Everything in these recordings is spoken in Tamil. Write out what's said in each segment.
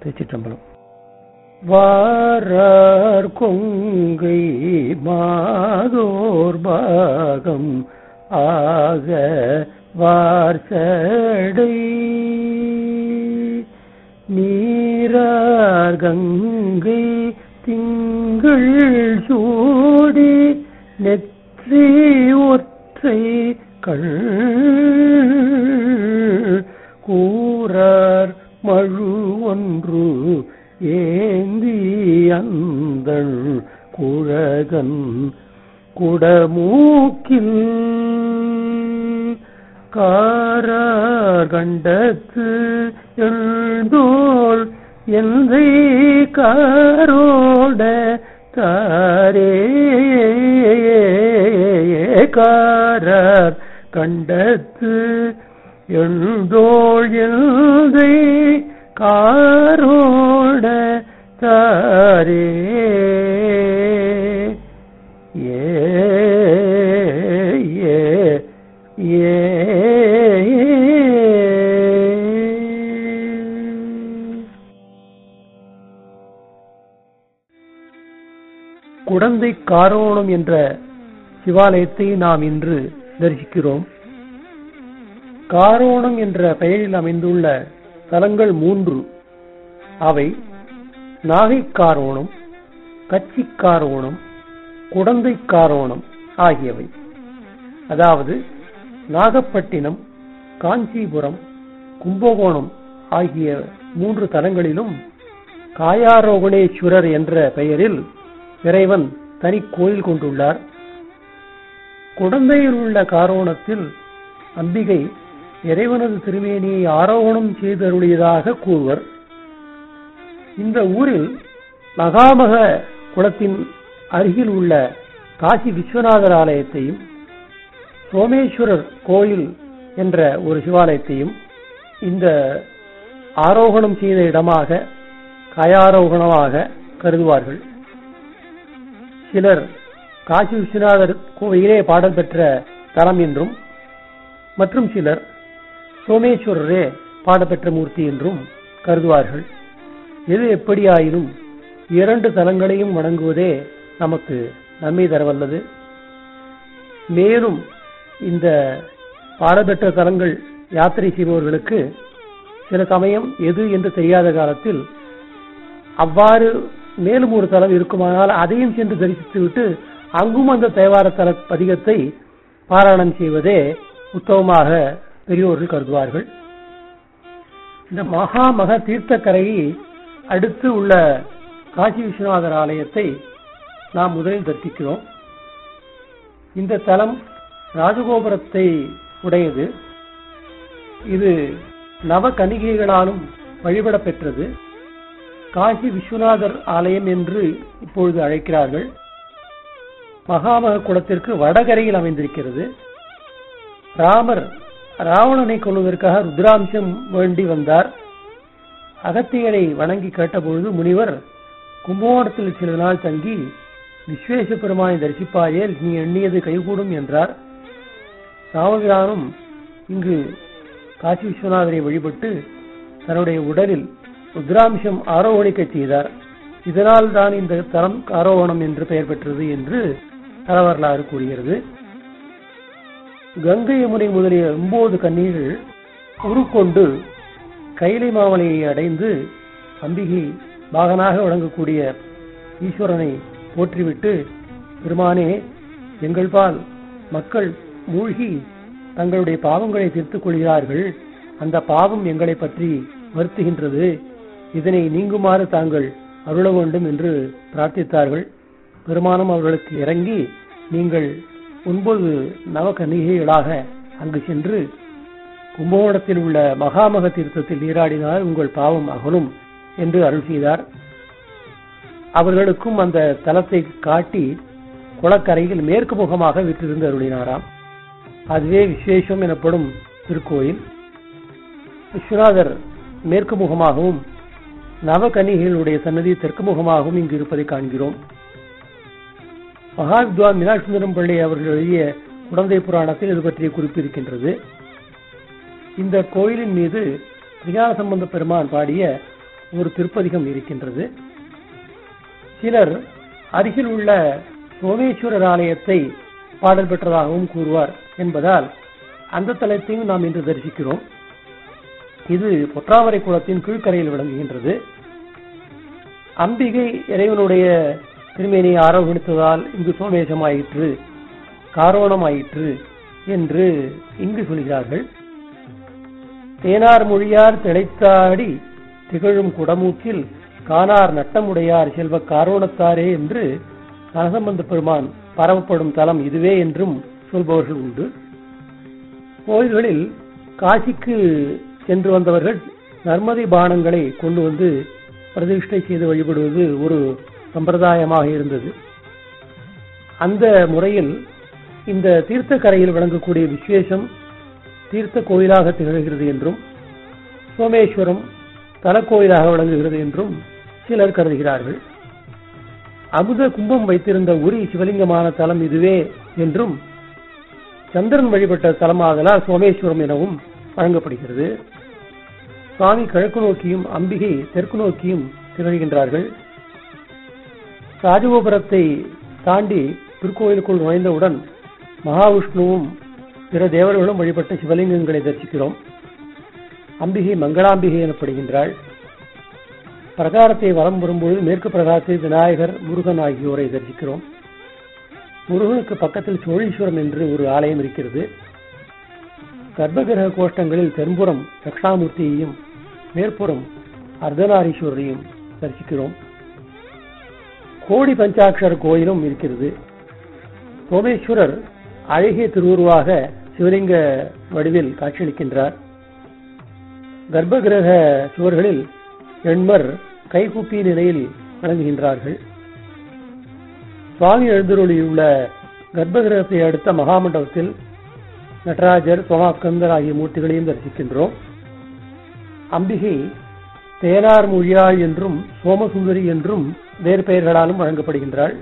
திருச்சிற்றம்பலம் வாரார் கொங்கை மாதோர் பாகம் ஆக வார்சடை நீரார் கங்கை திங்கள் சூடி நெற்றி ஒற்றை கள் கூறார் மழு ஒன்று ஏந்தி அந்தள் குழகன் குடமூக்கில் காரார் கண்டத்து எழுந்தோள் எந்தை காரோட தாரே காரார் கண்டத்து எழுந்தோள் எந்தை காரோட தாரே ஏ ஏ ஏ குடந்தை காரோணம் என்ற சிவாலயத்தை நாம் இன்று தரிசிக்கிறோம் காரோணம் என்ற பெயரில் அமைந்துள்ள தலங்கள் மூன்று அவை நாகைக்காரோணம் கச்சிக்காரோணம் குடந்தைக்காரோணம் ஆகியவை அதாவது நாகப்பட்டினம் காஞ்சிபுரம் கும்பகோணம் ஆகிய மூன்று தலங்களிலும் காயாரோகணேஸ்வரர் என்ற பெயரில் இறைவன் தனி கோயில் கொண்டுள்ளார் குடந்தையில் உள்ள காரோணத்தில் அம்பிகை இறைவனது திருமேனியை ஆரோகணம் செய்தருளியதாக கூறுவர் இந்த ஊரில் மகாமக குளத்தின் அருகில் உள்ள காசி விஸ்வநாதர் ஆலயத்தையும் சோமேஸ்வரர் கோயில் என்ற ஒரு சிவாலயத்தையும் இந்த ஆரோகணம் செய்த இடமாக கயாரோகணமாக கருதுவார்கள் சிலர் காசி விஸ்வநாதர் கோயிலே பாடல் பெற்ற தலம் என்றும் மற்றும் சிலர் சோமேஸ்வரரே பாடப்பெற்ற மூர்த்தி என்றும் கருதுவார்கள் எது எப்படியாயினும் இரண்டு தலங்களையும் வணங்குவதே நமக்கு நன்மை தரவல்லது மேலும் இந்த பாடப்பெற்ற தலங்கள் யாத்திரை செய்பவர்களுக்கு சில சமயம் எது என்று தெரியாத காலத்தில் அவ்வாறு மேலும் ஒரு தலம் இருக்குமானால் அதையும் சென்று தரிசித்துவிட்டு அங்கும் அந்த தேவார தல பதிகத்தை பாராயணம் செய்வதே உத்தமமாக பெரியோர்கள் கருதுவார்கள் இந்த மகா மக தீர்த்தக்கரையை அடுத்து உள்ள காசி விஸ்வநாதர் ஆலயத்தை நாம் முதலில் தரிசிக்கிறோம் இந்த தலம் ராஜகோபுரத்தை உடையது இது நவ கணிகைகளாலும் வழிபட பெற்றது காசி விஸ்வநாதர் ஆலயம் என்று இப்பொழுது அழைக்கிறார்கள் மகாமக குளத்திற்கு வடகரையில் அமைந்திருக்கிறது ராமர் ராவணனை கொள்வதற்காக ருத்ராம்சம் வேண்டி வந்தார் அகத்தியரை வணங்கி கேட்டபொழுது முனிவர் கும்பகோணத்தில் சில நாள் தங்கி விஸ்வேச பெருமானை தரிசிப்பாயேல் நீ எண்ணியது கைகூடும் என்றார் ராமபிரானும் இங்கு காசி விஸ்வநாதரை வழிபட்டு தன்னுடைய உடலில் ருத்ராம்சம் ஆரோகணிக்க செய்தார் இதனால் தான் இந்த தலம் ஆரோகணம் என்று பெயர் பெற்றது என்று தலவரலாறு கூறுகிறது கங்கை யமுனை முதலிய ஒன்பது கண்ணீர்கள் உருக்கொண்டு கைலை மாமலையை அடைந்து அம்பிகை பாகனாக வழங்கக்கூடிய ஈஸ்வரனை போற்றிவிட்டு பெருமானே எங்கள் பால் மக்கள் மூழ்கி தங்களுடைய பாவங்களை தீர்த்துக் கொள்கிறார்கள் அந்த பாவம் எங்களை பற்றி வருத்துகின்றது இதனை நீங்குமாறு தாங்கள் அருள வேண்டும் என்று பிரார்த்தித்தார்கள் பெருமானம் அவர்களுக்கு இறங்கி நீங்கள் ஒன்பது நவகன்னிகைகளாக அங்கு சென்று கும்பகோணத்தில் உள்ள மகாமக தீர்த்தத்தில் நீராடினால் உங்கள் பாவம் அகலும் என்று அருள் செய்தார் அவர்களுக்கும் அந்த தலத்தை காட்டி குளக்கரையில் மேற்கு முகமாக விற்றிருந்து அருளினாராம் அதுவே விசேஷம் எனப்படும் திருக்கோயில் விஸ்வநாதர் மேற்கு முகமாகவும் நவகன்னிகளுடைய சன்னதி தெற்கு முகமாகவும் இங்கு இருப்பதை காண்கிறோம் மகாவித்வான் மீனாட்சி சுந்தரம் பிள்ளை அவர்கள் எழுதிய குழந்தை புராணத்தில் இது பற்றிய குறிப்பு இருக்கின்றது இந்த கோயிலின் மீது ஞான சம்பந்த பெருமான் பாடிய ஒரு திருப்பதிகம் இருக்கின்றது சிலர் அருகில் உள்ள சோமேஸ்வரர் ஆலயத்தை பாடல் பெற்றதாகவும் கூறுவார் என்பதால் அந்த தலத்தையும் நாம் இன்று தரிசிக்கிறோம் இது பொற்றாமரை குளத்தின் கீழ்கரையில் விளங்குகின்றது அம்பிகை இறைவனுடைய திருமேனியை ஆரோகணித்ததால் இங்கு சோமேசமாயிற்று காரோணமாயிற்று என்று இங்கு சொல்கிறார்கள் தேனார் மொழியார் திளைத்தாடி திகழும் குடமூக்கில் கானார் நட்டமுடையார் செல்வ காரோணத்தாரே என்று நரசம்பந்த பெருமான் பரவப்படும் தலம் இதுவே என்றும் சொல்பவர்கள் உண்டு கோயில்களில் காசிக்கு சென்று வந்தவர்கள் நர்மதை பானங்களை கொண்டு வந்து பிரதிஷ்டை செய்து வழிபடுவது ஒரு சம்பிரதாயமாக இருந்தது அந்த முறையில் இந்த தீர்த்த கரையில் விளங்கக்கூடிய விசேஷம் தீர்த்த கோயிலாக திகழ்கிறது என்றும் சோமேஸ்வரம் தலக்கோயிலாக விளங்குகிறது என்றும் சிலர் கருதுகிறார்கள் அமுத கும்பம் வைத்திருந்த உரி சிவலிங்கமான தலம் இதுவே என்றும் சந்திரன் வழிபட்ட தலமாதலால் சோமேஸ்வரம் எனவும் வழங்கப்படுகிறது சுவாமி கிழக்கு நோக்கியும் அம்பிகை தெற்கு நோக்கியும் திகழ்கின்றார்கள் ராஜகோபுரத்தை தாண்டி திருக்கோயிலுக்குள் நுழைந்தவுடன் மகாவிஷ்ணுவும் பிற தேவர்களும் வழிபட்ட சிவலிங்கங்களை தரிசிக்கிறோம் அம்பிகை மங்களாம்பிகை எனப்படுகின்றாள் பிரகாரத்தை வலம் வரும்பொழுது மேற்கு பிரகாரத்தில் விநாயகர் முருகன் ஆகியோரை தரிசிக்கிறோம் முருகனுக்கு பக்கத்தில் சோழீஸ்வரம் என்று ஒரு ஆலயம் இருக்கிறது கர்ப்பகிரக கோஷ்டங்களில் தென்புறம் தட்சிணாமூர்த்தியையும் மேற்புறம் அர்த்தநாரீஸ்வரரையும் தரிசிக்கிறோம் கோடி பஞ்சாட்சர கோயிலும் இருக்கிறது சோமேஸ்வரர் அழகிய திருவுருவாக சிவலிங்க வடிவில் காட்சியளிக்கின்றார் கர்ப்பகிரக சுவர்களில் எண்மர் கைகூப்பிய நிலையில் வழங்குகின்றார்கள் சுவாமி எழுந்தருளியுள்ள கர்ப்பகிரகத்தை அடுத்த மகாமண்டபத்தில் நடராஜர் சோமாஸ்கந்தர் ஆகிய மூர்த்திகளையும் தரிசிக்கின்றோம் அம்பிகை தேனார் மொழியாள் என்றும் சோமசுந்தரி என்றும் வேறு பெயர்களாலும் வழங்கப்படுகின்றாள்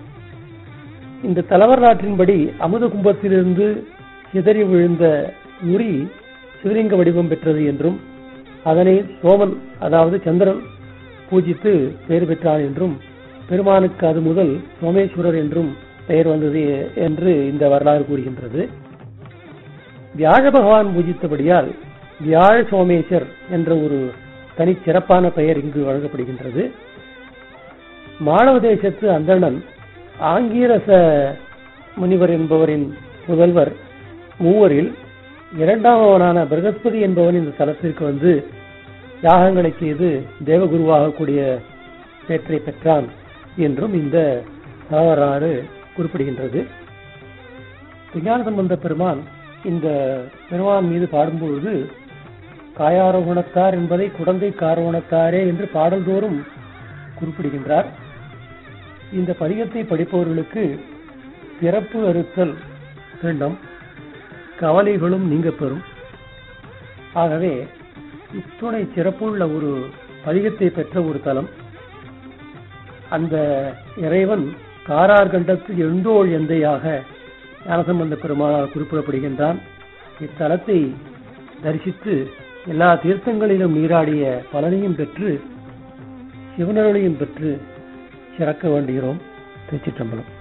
இந்த தலவரலாற்றின்படி அமுத கும்பத்திலிருந்து சிதறி விழுந்த உரி சிவலிங்க வடிவம் பெற்றது என்றும் அதனை சோமன் அதாவது சந்திரன் பூஜித்து பெயர் பெற்றான் என்றும் பெருமானுக்கு அது முதல் சோமேஸ்வரர் என்றும் பெயர் வந்தது என்று இந்த வரலாறு கூறுகின்றது வியாழ பகவான் பூஜித்தபடியால் வியாழ சோமேஸ்வர் என்ற ஒரு தனி சிறப்பான பெயர் இங்கு வழங்கப்படுகின்றது மாளவ தேசத்து அந்தணன் ஆங்கீரச முனிவர் என்பவரின் புதல்வர் மூவரில் இரண்டாமவனான பிரகஸ்பதி என்பவன் இந்த தலத்திற்கு வந்து யாகங்களை செய்து தேவகுருவாக கூடிய பேற்றை பெற்றான் என்றும் இந்த வரலாறு குறிப்பிடுகின்றது விஞ்ஞான சம்பந்த பெருமான் இந்த பெருமான் மீது பாடும்பொழுது காயாரோகணத்தார் என்பதை குடந்தை காரோணத்தாரே என்று பாடல்தோறும் குறிப்பிடுகின்றார் இந்த பதிகத்தை படிப்பவர்களுக்கு பிறப்பு அறுத்தல் வேண்டும் கவலைகளும் நீங்க பெறும் ஆகவே இத்துணை சிறப்புள்ள ஒரு பதிகத்தை பெற்ற ஒரு தலம் அந்த இறைவன் காரார் கண்டத்து எழுந்தோள் எந்தையாக ஞானசம்பந்த பெருமானால் குறிப்பிடப்படுகின்றான் இத்தலத்தை தரிசித்து எல்லா தீர்த்தங்களிலும் நீராடிய பலனையும் பெற்று சிவனருளையும் பெற்று சிறக்க வேண்டுகிறோம் திருச்சிற்றம்பலம்